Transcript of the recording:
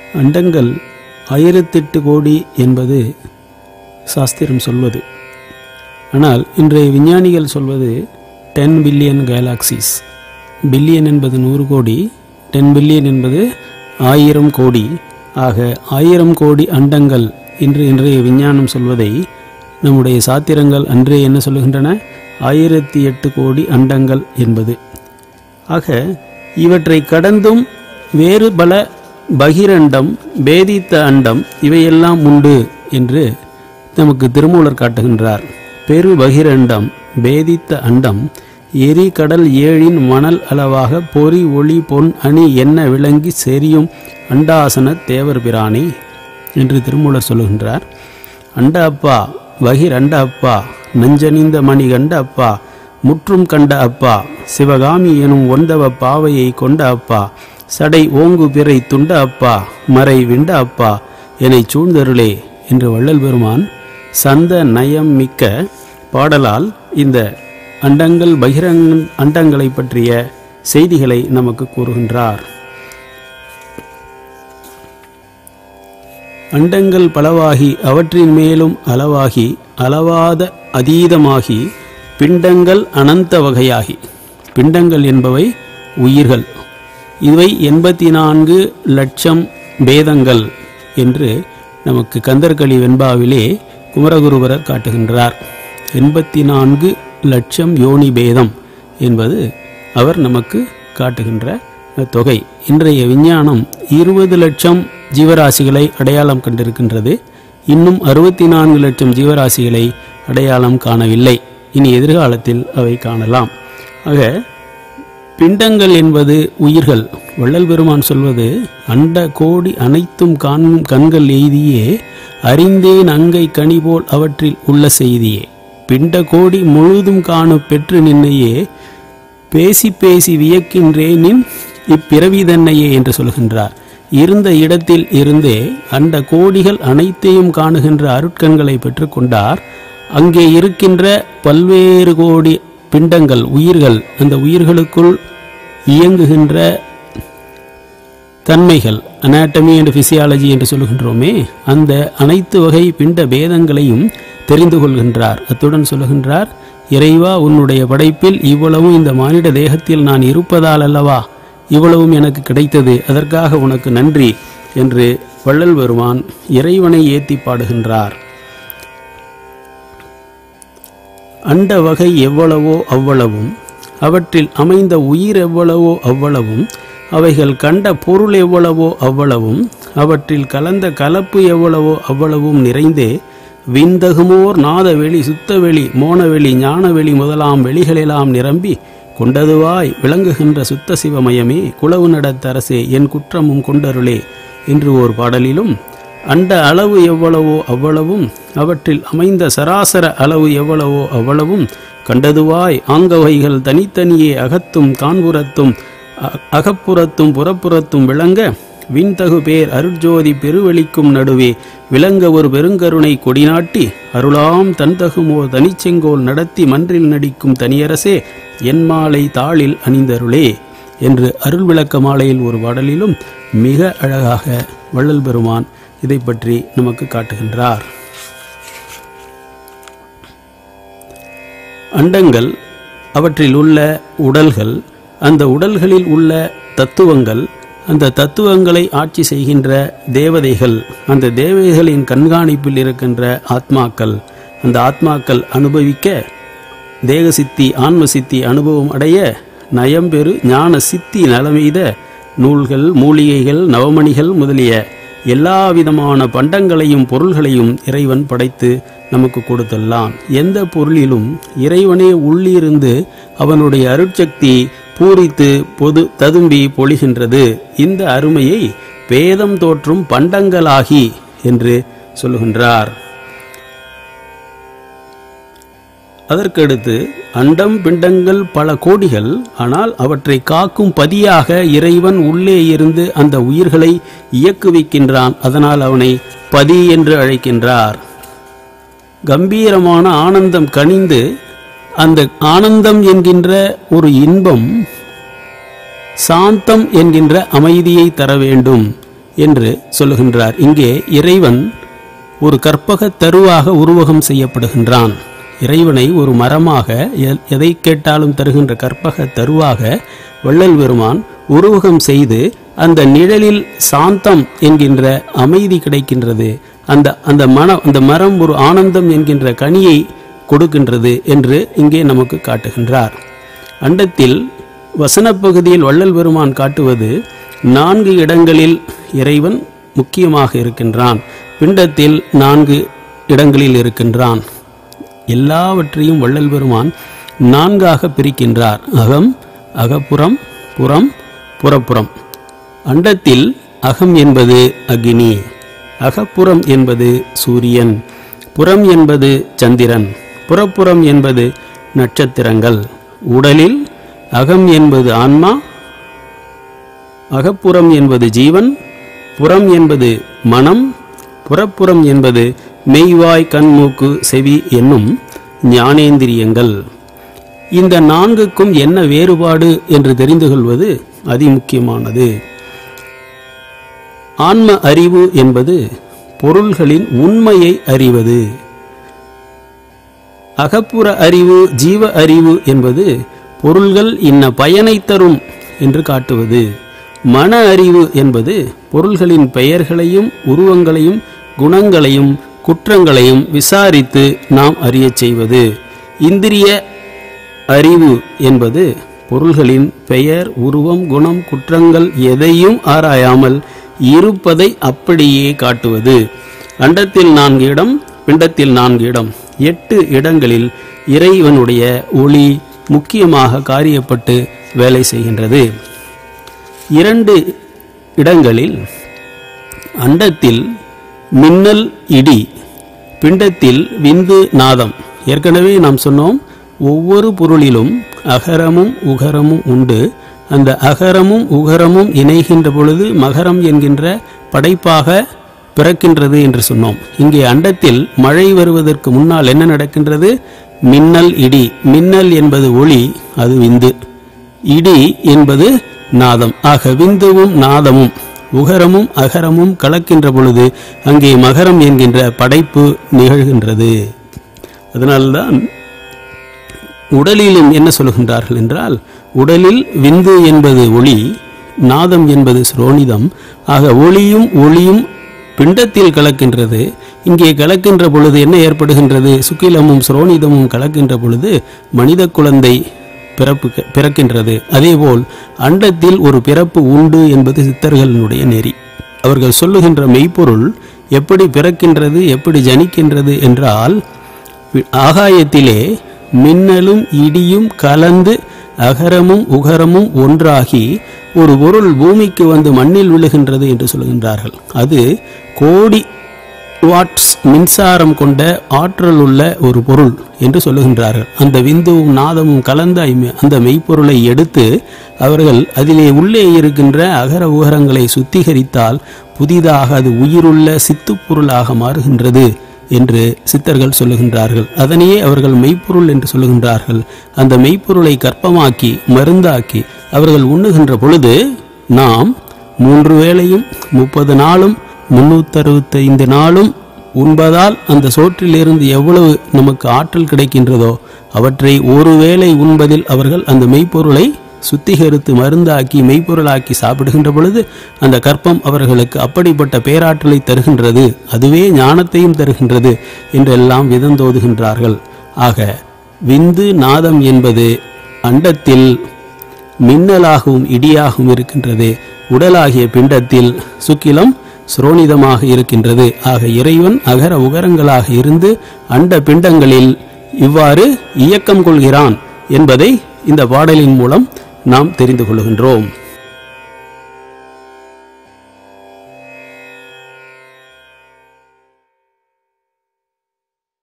அண்டங்கள் ஆயிரத்தெட்டு கோடி என்பது சாஸ்திரம் சொல்வது ஆனால் இன்றைய விஞ்ஞானிகள் சொல்வது டென் பில்லியன் கேலாக்சிஸ் பில்லியன் என்பது நூறு கோடி டென் பில்லியன் என்பது ஆயிரம் கோடி ஆக ஆயிரம் கோடி அண்டங்கள் இன்று இன்றைய விஞ்ஞானம் சொல்வதை நம்முடைய சாத்திரங்கள் அன்றே என்ன சொல்லுகின்றன ஆயிரத்தி எட்டு கோடி அண்டங்கள் என்பது ஆக இவற்றை கடந்தும் வேறு பல பகிரண்டம் பேதித்த அண்டம் இவையெல்லாம் உண்டு என்று நமக்கு திருமூலர் காட்டுகின்றார் பெரு பகிரண்டம் பேதித்த அண்டம் எரி கடல் ஏழின் மணல் அளவாக பொறி ஒளி பொன் அணி என்ன விளங்கி செரியும் அண்டாசன தேவர் பிரானே என்று திருமூலர் சொல்லுகின்றார் அண்ட அப்பா வகிர் அண்ட அப்பா நஞ்சணிந்த மணி கண்ட அப்பா முற்றும் கண்ட அப்பா சிவகாமி எனும் ஒந்தவ பாவையை கொண்ட அப்பா சடை ஓங்கு பிறை துண்ட அப்பா மறை விண்ட அப்பா என்னை சூழ்ந்தருளே என்று வள்ளல் பெருமான் சந்த நயம் மிக்க பாடலால் இந்த அண்டங்கள் பகிரங் அண்டங்களை பற்றிய செய்திகளை நமக்கு கூறுகின்றார் அண்டங்கள் பலவாகி அவற்றின் மேலும் அளவாகி அளவாத அதீதமாகி பிண்டங்கள் அனந்த வகையாகி பிண்டங்கள் என்பவை உயிர்கள் இவை எண்பத்தி நான்கு லட்சம் பேதங்கள் என்று நமக்கு கந்தர்களி வெண்பாவிலே குமரகுருவரர் காட்டுகின்றார் எண்பத்தி நான்கு லட்சம் யோனி பேதம் என்பது அவர் நமக்கு காட்டுகின்ற தொகை இன்றைய விஞ்ஞானம் இருபது லட்சம் ஜீவராசிகளை அடையாளம் கண்டிருக்கின்றது இன்னும் அறுபத்தி நான்கு லட்சம் ஜீவராசிகளை அடையாளம் காணவில்லை இனி எதிர்காலத்தில் அவை காணலாம் ஆக பிண்டங்கள் என்பது உயிர்கள் வள்ளல் பெருமான் சொல்வது அண்ட கோடி அனைத்தும் காணும் கண்கள் எய்தியே அறிந்தேன் அங்கை கனி போல் அவற்றில் உள்ள செய்தியே பிண்ட கோடி முழுதும் காணு பெற்று நின்னையே பேசி பேசி வியக்கின்றேனின் இப்பிறவி தன்னையே என்று சொல்கின்றார் இருந்த இடத்தில் இருந்தே அண்ட கோடிகள் அனைத்தையும் காணுகின்ற அருட்கண்களை பெற்றுக்கொண்டார் அங்கே இருக்கின்ற பல்வேறு கோடி பிண்டங்கள் உயிர்கள் அந்த உயிர்களுக்குள் இயங்குகின்ற தன்மைகள் அனாட்டமி அண்ட் பிசியாலஜி என்று சொல்லுகின்றோமே அந்த அனைத்து வகை பிண்ட பேதங்களையும் தெரிந்து கொள்கின்றார் அத்துடன் சொல்லுகின்றார் இறைவா உன்னுடைய படைப்பில் இவ்வளவும் இந்த மானிட தேகத்தில் நான் இருப்பதால் அல்லவா இவ்வளவும் எனக்கு கிடைத்தது அதற்காக உனக்கு நன்றி என்று வள்ளல் பெருமான் இறைவனை ஏத்தி பாடுகின்றார் அண்ட வகை எவ்வளவோ அவ்வளவும் அவற்றில் அமைந்த உயிர் எவ்வளவோ அவ்வளவும் அவைகள் கண்ட பொருள் எவ்வளவோ அவ்வளவும் அவற்றில் கலந்த கலப்பு எவ்வளவோ அவ்வளவும் நிறைந்தே விந்தகுமோர் நாதவெளி சுத்தவெளி மோனவெளி ஞானவெளி முதலாம் வெளிகளெல்லாம் நிரம்பி கொண்டதுவாய் விளங்குகின்ற சுத்த சிவமயமே குளவு நடத்தரசே என் குற்றமும் கொண்டருளே என்று ஓர் பாடலிலும் அண்ட அளவு எவ்வளவோ அவ்வளவும் அவற்றில் அமைந்த சராசர அளவு எவ்வளவோ அவ்வளவும் கண்டதுவாய் ஆங்கவைகள் தனித்தனியே அகத்தும் காண்புறத்தும் அ- அகப்புறத்தும் புறப்புறத்தும் விளங்க விண்தகு பேர் அருட்ஜோதி பெருவெளிக்கும் நடுவே விளங்க ஒரு பெருங்கருணை கொடிநாட்டி அருளாம் தன்தகுமோ தனிச்செங்கோல் நடத்தி மன்றில் நடிக்கும் தனியரசே என் மாலை தாளில் அணிந்தருளே என்று அருள் விளக்க மாலையில் ஒரு பாடலிலும் மிக அழகாக வள்ளல் பெருமான் இதை பற்றி நமக்கு காட்டுகின்றார் அண்டங்கள் அவற்றில் உள்ள உடல்கள் அந்த உடல்களில் உள்ள தத்துவங்கள் அந்த தத்துவங்களை ஆட்சி செய்கின்ற தேவதைகள் அந்த தேவதைகளின் கண்காணிப்பில் இருக்கின்ற ஆத்மாக்கள் அந்த ஆத்மாக்கள் அனுபவிக்க தேக சித்தி ஆன்ம சித்தி அனுபவம் அடைய நயம்பெறு ஞான சித்தி நலமெய்த நூல்கள் மூலிகைகள் நவமணிகள் முதலிய எல்லா விதமான பண்டங்களையும் பொருள்களையும் இறைவன் படைத்து நமக்கு கொடுத்துள்ளான் எந்த பொருளிலும் இறைவனே உள்ளிருந்து அவனுடைய அருட்சக்தி பூரித்து பொது ததும்பி பொழிகின்றது இந்த அருமையை வேதம் தோற்றும் பண்டங்களாகி என்று சொல்லுகின்றார் அதற்கடுத்து அண்டம் பிண்டங்கள் பல கோடிகள் ஆனால் அவற்றை காக்கும் பதியாக இறைவன் உள்ளே இருந்து அந்த உயிர்களை இயக்குவிக்கின்றான் அதனால் அவனை பதி என்று அழைக்கின்றார் கம்பீரமான ஆனந்தம் கனிந்து அந்த ஆனந்தம் என்கின்ற ஒரு இன்பம் சாந்தம் என்கின்ற அமைதியை தர வேண்டும் என்று சொல்லுகின்றார் இங்கே இறைவன் ஒரு கற்பக தருவாக உருவகம் செய்யப்படுகின்றான் இறைவனை ஒரு மரமாக எ- எதை கேட்டாலும் தருகின்ற கற்பக தருவாக வள்ளல் பெருமான் உருவகம் செய்து அந்த நிழலில் சாந்தம் என்கின்ற அமைதி கிடைக்கின்றது அந்த அந்த மன அந்த மரம் ஒரு ஆனந்தம் என்கின்ற கனியை கொடுக்கின்றது என்று இங்கே நமக்கு காட்டுகின்றார் அண்டத்தில் வசனப் பகுதியில் வள்ளல் பெருமான் காட்டுவது நான்கு இடங்களில் இறைவன் முக்கியமாக இருக்கின்றான் பிண்டத்தில் நான்கு இடங்களில் இருக்கின்றான் எல்லாவற்றையும் வள்ளல் பெருமான் நான்காக பிரிக்கின்றார் அகம் அகப்புறம் புறம் புறப்புறம் அண்டத்தில் அகம் என்பது அக்னி அகப்புறம் என்பது சூரியன் புறம் என்பது சந்திரன் புறப்புறம் என்பது நட்சத்திரங்கள் உடலில் அகம் என்பது ஆன்மா அகப்புறம் என்பது ஜீவன் புறம் என்பது மனம் புறப்புறம் என்பது மெய்வாய் கண் மூக்கு செவி என்னும் ஞானேந்திரியங்கள் இந்த நான்குக்கும் என்ன வேறுபாடு என்று தெரிந்து கொள்வது அதிமுக்கியமானது ஆன்ம அறிவு என்பது பொருள்களின் உண்மையை அறிவது அகப்புற அறிவு ஜீவ அறிவு என்பது பொருள்கள் இன்ன பயனை தரும் என்று காட்டுவது மன அறிவு என்பது பொருள்களின் பெயர்களையும் உருவங்களையும் குணங்களையும் குற்றங்களையும் விசாரித்து நாம் அறியச் செய்வது இந்திரிய அறிவு என்பது பொருள்களின் பெயர் உருவம் குணம் குற்றங்கள் எதையும் ஆராயாமல் இருப்பதை அப்படியே காட்டுவது அண்டத்தில் நான்கு இடம் பிண்டத்தில் நான்கு இடம் எட்டு இடங்களில் இறைவனுடைய ஒளி முக்கியமாக காரியப்பட்டு வேலை செய்கின்றது இரண்டு இடங்களில் அண்டத்தில் மின்னல் இடி பிண்டத்தில் விந்து நாதம் ஏற்கனவே நாம் சொன்னோம் ஒவ்வொரு பொருளிலும் அகரமும் உகரமும் உண்டு அந்த அகரமும் உகரமும் இணைகின்ற பொழுது மகரம் என்கின்ற படைப்பாக பிறக்கின்றது என்று சொன்னோம் இங்கே அண்டத்தில் மழை வருவதற்கு முன்னால் என்ன நடக்கின்றது மின்னல் இடி மின்னல் என்பது ஒளி அது விந்து இடி என்பது நாதம் ஆக விந்துவும் நாதமும் உகரமும் அகரமும் கலக்கின்ற பொழுது அங்கே மகரம் என்கின்ற படைப்பு நிகழ்கின்றது அதனால்தான் உடலிலும் என்ன சொல்கின்றார்கள் என்றால் உடலில் விந்து என்பது ஒளி நாதம் என்பது ஸ்ரோனிதம் ஆக ஒளியும் ஒளியும் பிண்டத்தில் கலக்கின்றது இங்கே கலக்கின்ற பொழுது என்ன ஏற்படுகின்றது சுக்கிலமும் ஸ்ரோனிதமும் கலக்கின்ற பொழுது மனித குழந்தை பிறப்பு பிறக்கின்றது அதேபோல் அண்டத்தில் ஒரு பிறப்பு உண்டு என்பது சித்தர்களினுடைய நெறி அவர்கள் சொல்லுகின்ற மெய்ப்பொருள் எப்படி பிறக்கின்றது எப்படி ஜனிக்கின்றது என்றால் ஆகாயத்திலே மின்னலும் இடியும் கலந்து அகரமும் உகரமும் ஒன்றாகி ஒரு பொருள் பூமிக்கு வந்து மண்ணில் விழுகின்றது என்று சொல்கின்றார்கள் அது கோடி வாட்ஸ் மின்சாரம் கொண்ட ஆற்றல் உள்ள ஒரு பொருள் என்று சொல்லுகின்றார்கள் அந்த விந்துவும் நாதமும் கலந்த ஐ- அந்த மெய்ப்பொருளை எடுத்து அவர்கள் அதிலே உள்ளே இருக்கின்ற அகர உகரங்களை சுத்திகரித்தால் புதிதாக அது உயிருள்ள சித்துப் பொருளாக மாறுகின்றது என்று சித்தர்கள் சொல்லுகின்றார்கள் அதனையே அவர்கள் மெய்ப்பொருள் என்று சொல்லுகின்றார்கள் அந்த மெய்ப்பொருளை கற்பமாக்கி மருந்தாக்கி அவர்கள் உண்ணுகின்ற பொழுது நாம் மூன்று வேளையும் முப்பது நாளும் முன்னூத்தறுபத்தைந்து நாளும் உண்பதால் அந்த சோற்றிலிருந்து எவ்வளவு நமக்கு ஆற்றல் கிடைக்கின்றதோ அவற்றை ஒரு வேளை உண்பதில் அவர்கள் அந்த மெய்ப்பொருளை சுத்திகரித்து மருந்தாக்கி மெய்ப்பொருளாக்கி சாப்பிடுகின்ற பொழுது அந்த கற்பம் அவர்களுக்கு அப்படிப்பட்ட பேராற்றலை தருகின்றது அதுவே ஞானத்தையும் தருகின்றது என்றெல்லாம் விதந்தோதுகின்றார்கள் ஆக விந்து நாதம் என்பது அண்டத்தில் மின்னலாகவும் இடியாகவும் இருக்கின்றது உடலாகிய பிண்டத்தில் சுக்கிலம் சுரோனிதமாக இருக்கின்றது ஆக இறைவன் அகர உகரங்களாக இருந்து அண்ட பிண்டங்களில் இவ்வாறு இயக்கம் கொள்கிறான் என்பதை இந்த பாடலின் மூலம் நாம் தெரிந்து கொள்கின்றோம்